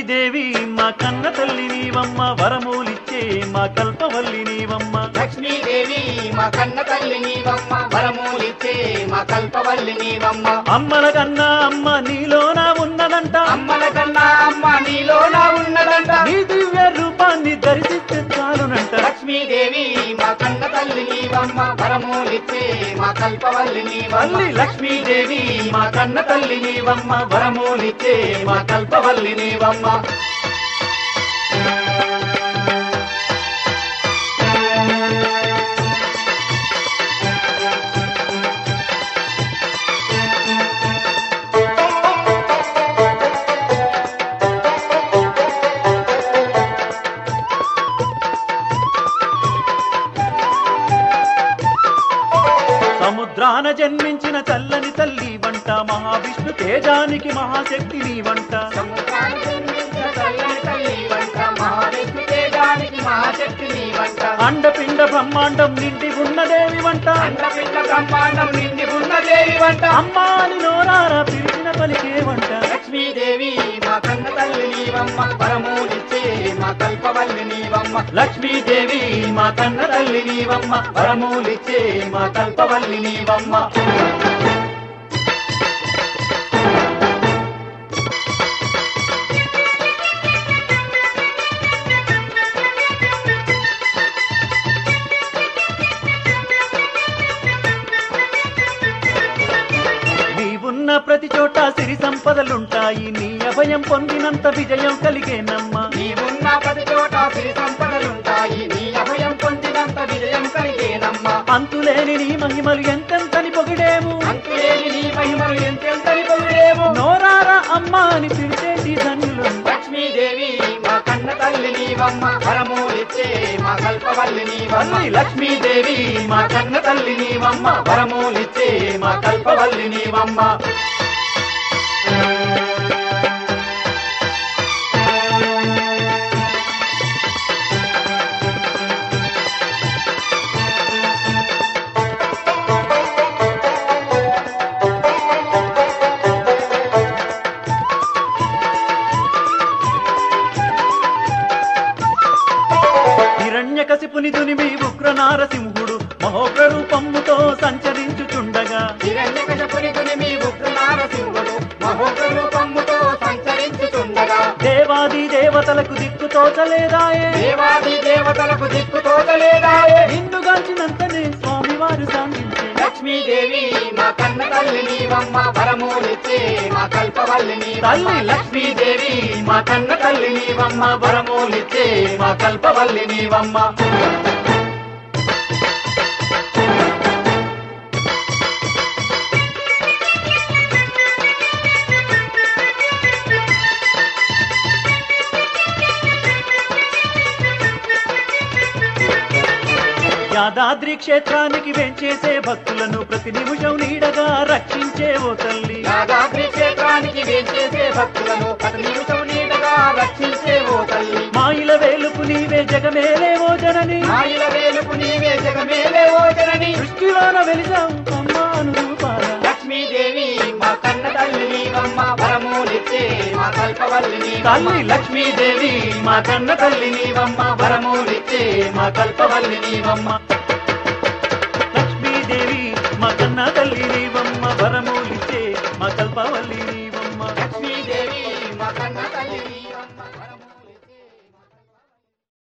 లక్ష్మీదేవి మా కన్న తల్లి నీవమ్మ వరమూలిచ్చే మా కల్పవల్లి నీవమ్మ లక్ష్మీదేవి మా కన్న తల్లి నీవమ్మ వరమూలిచ్చే మా కల్పవల్లి నీవమ్మ అమ్మల కన్నా అమ్మ నీలోన ఉన్నదంట అమ్మల కన్నా అమ్మ నీలోన ఉన్నదంట నీ దివ్య రూపాన్ని దర్శిస్తే చాలునంట లక్ష్మీదేవి మా కన్న తల్లి నీవమ్మ వరమూలిచ్చే మా కల్పవల్లి నీవమ్మ తల్లి లక్ష్మీదేవి మా కన్న తల్లి నీవమ్మ వరమూలిచ్చే మా కల్పవల్లి నీవమ్మ సముద్రాన జన్మించిన చల్లని తల్లి వంట మహావిష్ణు తేజానికి మహాశక్తి నీ వంట సముద్రాన్ని జన్మించిన చల్లని తల్లి వంట మహావిష్ణు తేజానికి మహాశక్తి నీ వంట అండపిండ బ్రహ్మాండం నిండి ఉన్నదేవి వంట అండపిండ బ్రహ్మాండం నిండి ఉన్న దేవి వంట అమ్మా అని నోరారా పిలిచిన పలికే వంట లక్ష్మీదేవి మా కన్న తల్లి నీవమ్మ వరమూలిచ్చే మా కల్పవల్లి నీవమ్మ లక్ష్మీదేవి మా కన్న తల్లి నీవమ్మ వరమూలిచ్చే మా కల్పవల్లి నీవమ్మ నీవున్న ప్రతి చోట సిరి సంపదలుంటాయి నీ అభయం పొందినంత విజయం కలిగేనమ్మా నీవున్న ప్రతి చోట సిరి సంపదలుంటాయి నీ అభయం పొందినంత విజయం కలిగేనమ్మ అంతులేని నీ మహిమలు ఎంతెంతని పొగిడేము అంతులేని నీ మహిమలు ఎంతెంతని పొగిడేమో నోరారా అమ్మా అని పిలిచేటి ధన్యులు లక్ష్మీదేవి మా కన్న తల్లి నీవమ్మ వరమూలిచ్చే మా కల్పవల్లి నీవమ్మ తల్లి లక్ష్మీదేవి మా కన్న తల్లి నీవమ్మ వరమూలిచ్చే మా కల్పవల్లి నీవమ్మ హిరణ్యకశిపుని దునిమి ఉగ్ర నారసింహుడు మహోగ్ర రూపముతో సంచరించుచుండగా హిరణ్యకశపుని మీ ఉగ్ర నారసింహుడు మహోగ్ర రూపముతో సంచరించుచుండగా దేవాది దేవతలకు దిక్కు తోచలేదాయే దేవాది దేవతలకు దిక్కు తోచలేదాయే నిన్నుగాల్చినంతనే స్వామివారు సాగించే లక్ష్మీదేవి మా కన్న తల్లి నీవమ్మ వరమూలిచ్చే మా కల్పవల్లి నీవమ్మ తల్లి లక్ష్మీదేవి మా కన్న తల్లి నీవమ్మ వరమూలిచ్చే మా కల్పవల్లి నీవమ్మ యాదాద్రి క్షేత్రానికి వెంచేసే భక్తులను ప్రతి నిమిషం నీడగా రక్షించే ఓ తల్లి యాదాద్రి క్షేత్రానికి వేచేసే భక్తులను ప్రతి నిమిషం నీడగా రక్షించే ఓ తల్లి మాయిల వేలుపు నీవే జగమేలేవో జనని మాయిల వేలుపు నీవే జగమేలే ఓ జనని దృష్టిలోన వెలిసావు అమ్మాను రూపాల లక్ష్మీదేవి మా కన్న తల్లి నీవమ్మ వరమూలిచ్చే మా కల్పవల్లి నీవమ్మ తల్లి లక్ష్మీదేవి మా కన్న తల్లి నీవమ్మ వరమూలిచ్చే మా కల్పవల్లి నీవమ్మ లక్ష్మీదేవి మా కన్న తల్లి